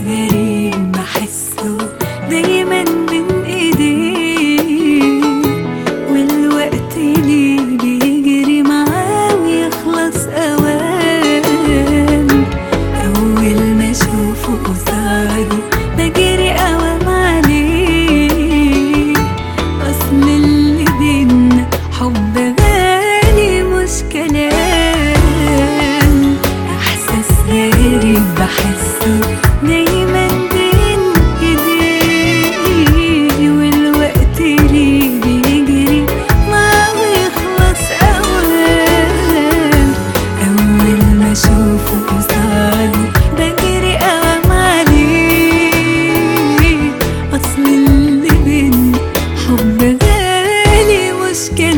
غريب بحسه دايما بين ايديه والوقت ليه بيجري معاه ويخلص اوان اول ما اشوفه قصادي بجري اوام عليه اصل اللي بينا حب غالي مش كلام احساس غريب بحسه دايما بين ايديه والوقت ليه بيجري معاه ويخلص اوام اول ما اشوفه قصادي بجري اوام عليه اصل اللي بينا حب غالي مش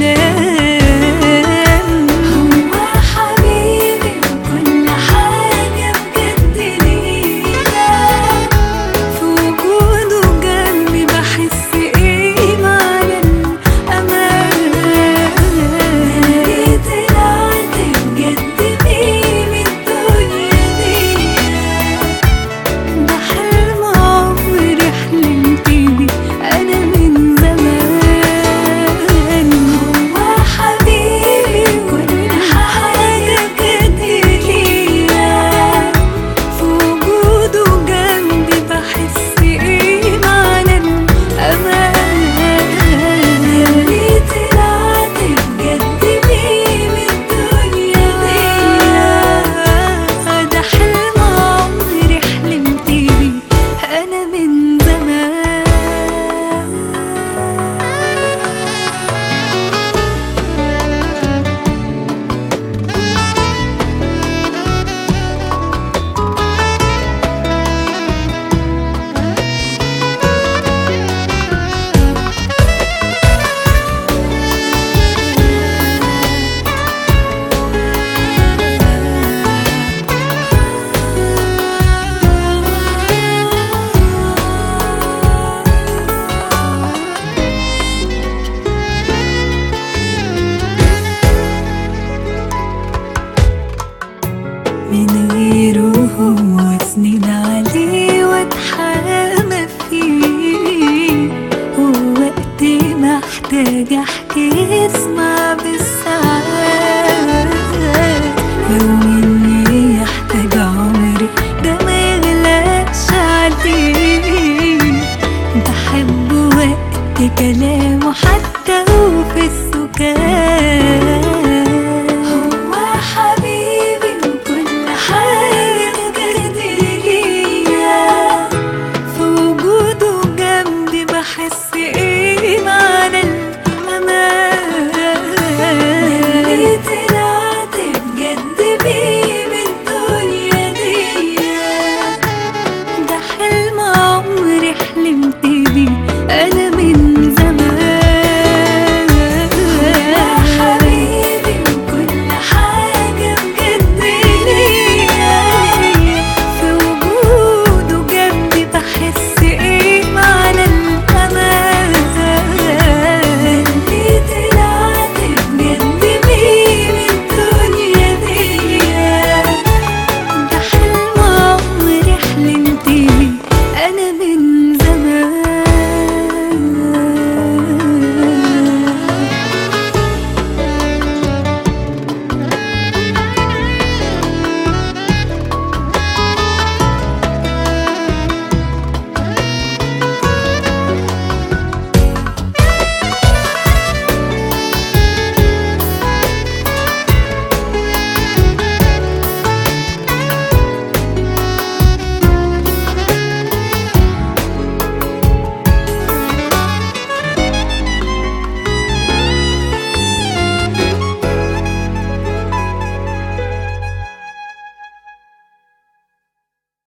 كلام هو حبيبي وكل حاجة بجد ليا في وجوده جنبي بحس ايه معنى الأمان اللي طلعت بجد بيه من الدنيا دي ده حلم عمري حلمت بيه أنا من زمان هو حبيبي كل حاجة بجد ليا في وجوده جنبي بحس ايه معنى الأمان اللي طلعت بجد بيه من الدنيا دي ده حلم عمري حلمت بيه أنا من زمان من غيره هو سنين عليه واتحامى فيه ووقت ما احتاج احكي اسمع بالساعات لو مني يحتاج عمري ده ما يغلاش عليه بحب وقت كلامه حتى وفي السكات هو حبيبي وكل حاجة بجد ليا في وجوده جنبي بحس ايه معنى الأمان اللي طلعت بجد بيه